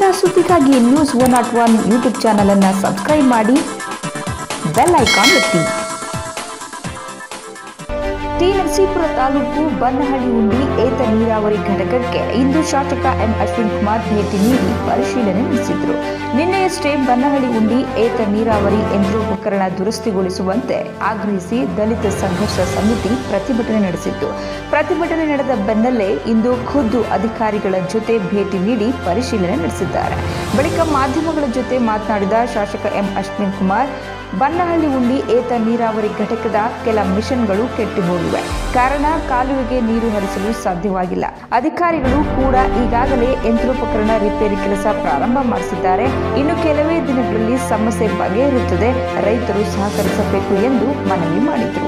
ನಿರಂತರ ಸುದ್ದಿಗಾಗಿ news one not one YouTube channel ಅನ್ನು ಸಬ್ಸ್ಕ್ರೈಬ್ ಮಾಡಿ ಬೆಲ್ ಐಕಾನ್ ಒತ್ತಿ ಟಿ ನರಸೀಪುರ ತಾಲೂಕು ಬನ್ನಹಳ್ಳಿ ಉಂಡಿ ಏತ ನೀರಾವರಿ ಘಟಕಕ್ಕೆ ಇಂದು ಶಾಸಕ ಎಂ ಅಶ್ವಿನ್ ಕುಮಾರ್ ಭೇಟಿ ನೀಡಿ ಪರಿಶೀಲನೆ ನಡೆಸಿದರು ನಿನ್ನೆಯಷ್ಟೇ ಬನ್ನಹಳ್ಳಿ ಉಂಡಿ ಏತ ನೀರಾವರಿ ಯಂತ್ರೋಪಕರಣ ದುರಸ್ತಿಗೊಳಿಸುವಂತೆ ಆಗ್ರಹಿಸಿ ದಲಿತ ಸಂಘರ್ಷ ಸಮಿತಿ ಪ್ರತಿಭಟನೆ ನಡೆಸಿತ್ತು ಪ್ರತಿಭಟನೆ ನಡೆದ ಬೆನ್ನಲ್ಲೇ ಇಂದು ಖುದ್ದು ಅಧಿಕಾರಿಗಳ ಜೊತೆ ಭೇಟಿ ನೀಡಿ ಪರಿಶೀಲನೆ ನಡೆಸಿದ್ದಾರೆ ಬಳಿಕ ಮಾಧ್ಯಮಗಳ ಜೊತೆ ಮಾತನಾಡಿದ ಶಾಸಕ ಎಂ ಅಶ್ವಿನ್ ಕುಮಾರ್ ಬನ್ನಹಳ್ಳಿ ಉಂಡಿ ಏತ ನೀರಾವರಿ ಘಟಕದ ಕೆಲ ಮಿಷನ್ಗಳು ಕೆಟ್ಟು ಹೋಗಿವೆ ಕಾರಣ ಕಾಲುವೆಗೆ ನೀರು ಹರಿಸಲು ಸಾಧ್ಯವಾಗಿಲ್ಲ ಅಧಿಕಾರಿಗಳು ಕೂಡ ಈಗಾಗಲೇ ಯಂತ್ರೋಪಕರಣ ರಿಪೇರಿ ಕೆಲಸ ಪ್ರಾರಂಭ ಮಾಡಿಸಿದ್ದಾರೆ ಇನ್ನು ಕೆಲವೇ ದಿನಗಳಲ್ಲಿ ಸಮಸ್ಯೆ ಬಗೆಹರುತ್ತದೆ ರೈತರು ಸಹಕರಿಸಬೇಕು ಎಂದು ಮನವಿ ಮಾಡಿದರು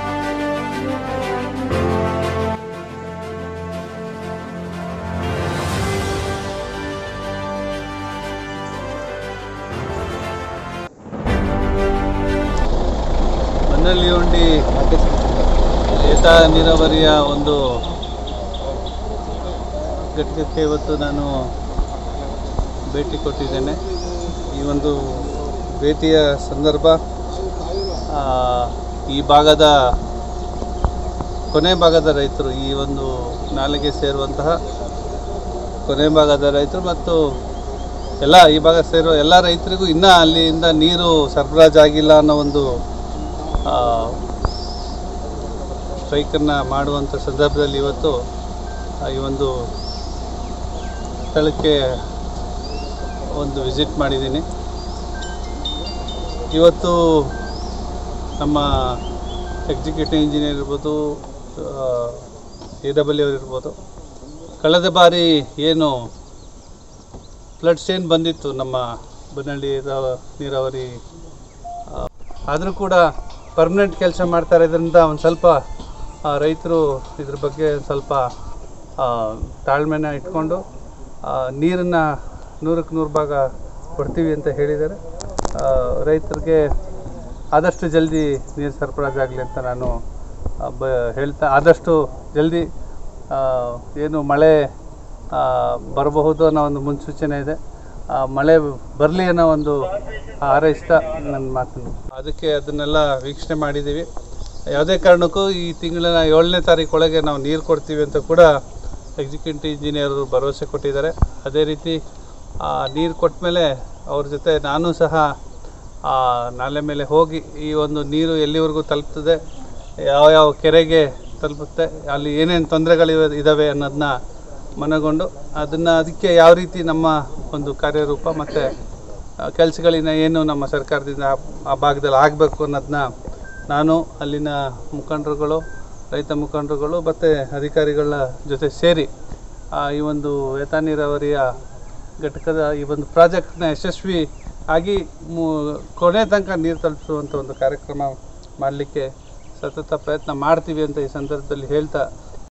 ಮಣ್ಣಲ್ಲಿ ಉಂಡಿ ಏತ ನೀರಾವರಿಯ ಒಂದು ಘಟಕಕ್ಕೆ ಇವತ್ತು ನಾನು ಭೇಟಿ ಕೊಟ್ಟಿದ್ದೇನೆ ಈ ಒಂದು ಭೇಟಿಯ ಸಂದರ್ಭ ಆ, ಈ ಭಾಗದ ಕೊನೆ ಭಾಗದ ರೈತರು ಈ ಒಂದು ನಾಲೆಗೆ ಸೇರುವಂತಹ ಕೊನೆ ಭಾಗದ ರೈತರು ಮತ್ತು ಎಲ್ಲ ಈ ಭಾಗ ಸೇರುವ ಎಲ್ಲ ರೈತರಿಗೂ ಇನ್ನೂ ಅಲ್ಲಿಂದ ನೀರು ಸರಬರಾಜಾಗಿಲ್ಲ ಅನ್ನೋ ಒಂದು ಸ್ಟ್ರೈಕನ್ನು ಮಾಡುವಂಥ ಸಂದರ್ಭದಲ್ಲಿ ಇವತ್ತು ಆ, ಈ ಒಂದು ಸ್ಥಳಕ್ಕೆ ಒಂದು ವಿಸಿಟ್ ಮಾಡಿದ್ದೀನಿ ಇವತ್ತು ನಮ್ಮ ಎಕ್ಸಿಕ್ಯೂಟಿವ್ ಇಂಜಿನಿಯರ್ ಇರ್ಬೋದು ಎ ಡಬ್ಲ್ಯೂ ಅವ್ರು ಇರ್ಬೋದು ಕಳೆದ ಬಾರಿ ಏನು ಫ್ಲಡ್ಸ್ ಏನು ಬಂದಿತ್ತು ನಮ್ಮ ಬನ್ನಳ್ಳಿ ರಾ- ನೀರಾವರಿ ಆದರೂ ಕೂಡ ಪರ್ಮನೆಂಟ್ ಕೆಲಸ ಮಾಡ್ತಾ ಇರೋದ್ರಿಂದ ಒಂದು ಸ್ವಲ್ಪ ಆ, ರೈತರು ಇದ್ರ ಬಗ್ಗೆ ಒಂದ್ ಸ್ವಲ್ಪ ಆ, ತಾಳ್ಮೆನ ಇಟ್ಕೊಂಡು ನೀರನ್ನು ನೂರಕ್ಕೆ ನೂರು ಭಾಗ ಕೊಡ್ತೀವಿ ಅಂತ ಹೇಳಿದ್ದಾರೆ ಆ, ರೈತರಿಗೆ ಆದಷ್ಟು ಜಲ್ದಿ ನೀರು ಸರಬರಾಜಾಗಲಿ ಅಂತ ನಾನು ಆ, ಬ ಹೇಳ್ತಾ ಆದಷ್ಟು ಜಲ್ದಿ ಆ, ಏನು ಮಳೆ ಆ, ಬರಬಹುದು ಅನ್ನೋ ಒಂದು ಮುನ್ಸೂಚನೆ ಇದೆ ಆ, ಮಳೆ ಬರಲಿ ಅನ್ನೋ ಒಂದು ಹಾರೈಸ್ತಾ ನನ್ನ ಮಾತನ್ನು ಅದಕ್ಕೆ ಅದನ್ನೆಲ್ಲ ವೀಕ್ಷಣೆ ಮಾಡಿದ್ದೀವಿ ಯಾವುದೇ ಕಾರಣಕ್ಕೂ ಈ ತಿಂಗಳಿನ ಏಳನೇ ತಾರೀಕು ಒಳಗೆ ನಾವು ನೀರು ಕೊಡ್ತೀವಿ ಅಂತ ಕೂಡ ಎಕ್ಸಿಕ್ಯೂಟಿವ್ ಇಂಜಿನಿಯರು ಭರವಸೆ ಕೊಟ್ಟಿದ್ದಾರೆ ಅದೇ ರೀತಿ ಆ, ನೀರು ಕೊಟ್ಟ ಮೇಲೆ ಅವ್ರ ಜೊತೆ ನಾನು ಸಹ ಆ, ನಾಲೆ ಮೇಲೆ ಹೋಗಿ ಈ ಒಂದು ನೀರು ಎಲ್ಲಿವರೆಗೂ ತಲುಪ್ತದೆ ಯಾವ ಯಾವ ಕೆರೆಗೆ ತಲುಪುತ್ತೆ ಅಲ್ಲಿ ಏನೇನು ತೊಂದರೆಗಳಿವೆ ಇದ್ದಾವೆ ಅನ್ನೋದನ್ನ ಮನಗೊಂಡು ಅದನ್ನು ಅದಕ್ಕೆ ಯಾವ ರೀತಿ ನಮ್ಮ ಒಂದು ಕಾರ್ಯರೂಪ ಮತ್ತು ಕೆಲಸಗಳಿನ ಏನು ನಮ್ಮ ಸರ್ಕಾರದಿಂದ ಆ- ಆ ಭಾಗದಲ್ಲಿ ಆಗಬೇಕು ಅನ್ನೋದನ್ನ ನಾನು ಅಲ್ಲಿನ ಮುಖಂಡರುಗಳು ರೈತ ಮುಖಂಡರುಗಳು ಮತ್ತು ಅಧಿಕಾರಿಗಳ ಜೊತೆ ಸೇರಿ ಆ, ಈ ಒಂದು ಏತ ನೀರಾವರಿಯ ಘಟಕದ ಈ ಒಂದು ಪ್ರಾಜೆಕ್ಟ್ನ ಯಶಸ್ವಿ ಆಗಿ ಮು ಕೊನೆ ತನಕ ನೀರು ತಲುಪಿಸುವಂಥ ಒಂದು ಕಾರ್ಯಕ್ರಮ ಮಾಡಲಿಕ್ಕೆ ಸತತ ಪ್ರಯತ್ನ ಮಾಡ್ತೀವಿ ಅಂತ ಈ ಸಂದರ್ಭದಲ್ಲಿ ಹೇಳ್ತಾ